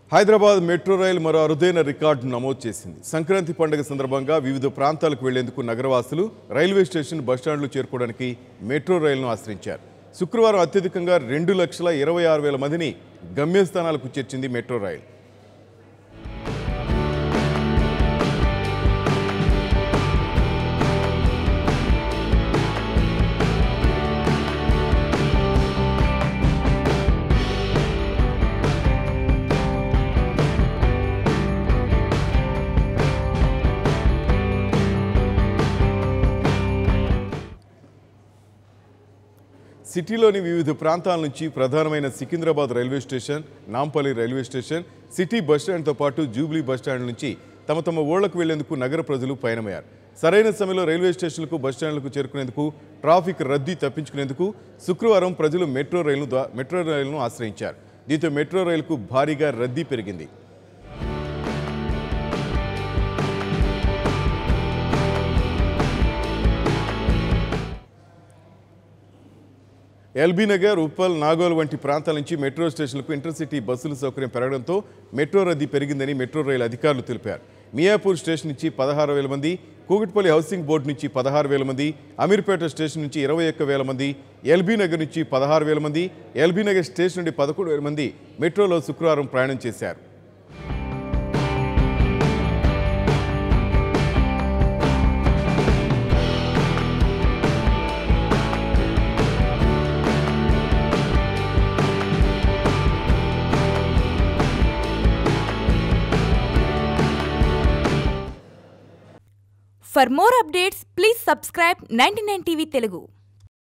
Hyderabad metro రైలు మరో అరుదైన record నమోదు చేసింది సంక్రాంతి పండుగ సందర్భంగా వివిధ ప్రాంతాలకు వెళ్లేందుకు నగరవాసులు రైల్వే స్టేషన్ బస్టాండ్లు చేరుకోవడానికి మెట్రో రైలును ఆశ్రయించారు శుక్రవారం అత్యధికంగా రెండు లక్షల ఇరవై ఆరు వేల మందిని గమ్యస్థానాలకు చేర్చింది మెట్రో రైలు సిటీలోని వివిధ ప్రాంతాల నుంచి ప్రధానమైన Secunderabad railway station Nampally railway station city bus స్టాండ్తో పాటు జూబ్లీ బస్ స్టాండ్ నుంచి తమ తమ ఊళ్లకు వెళ్లేందుకు నగర ప్రజలు పయనమయ్యారు సరైన సమయంలో రైల్వే స్టేషన్లకు బస్ స్టాండ్లకు చేరుకునేందుకు ట్రాఫిక్ రద్దీ తప్పించుకునేందుకు శుక్రవారం ప్రజలు మెట్రో రైలును ద్వా- మెట్రో రైలును ఆశ్రయించారు దీంతో మెట్రో రైలుకు భారీగా రద్దీ పెరిగింది ఎల్బీ నగర్ ఉప్పల్ నాగోల్ వంటి ప్రాంతాల నుంచి మెట్రో స్టేషన్లకు ఇంటర్సిటీ బస్సుల సౌకర్యం పెరగడంతో మెట్రో రద్దీ పెరిగిందని మెట్రో రైలు అధికారులు తెలిపారు మియాపూర్ స్టేషన్ నుంచి పదహారు వేల మంది కూకట్పల్లి హౌసింగ్ బోర్డు నుంచి పదహారు వేల మంది అమీర్పేట స్టేషన్ నుంచి ఇరవై ఒక్క వేల మంది ఎల్బీ నగర్ నుంచి పదహారు వేల మంది ఎల్బీ నగర్ స్టేషన్ నుండి పదకొండు వేల మంది మెట్రోలో శుక్రవారం ప్రయాణం చేశారు For more updates, please subscribe 99 TV Telugu.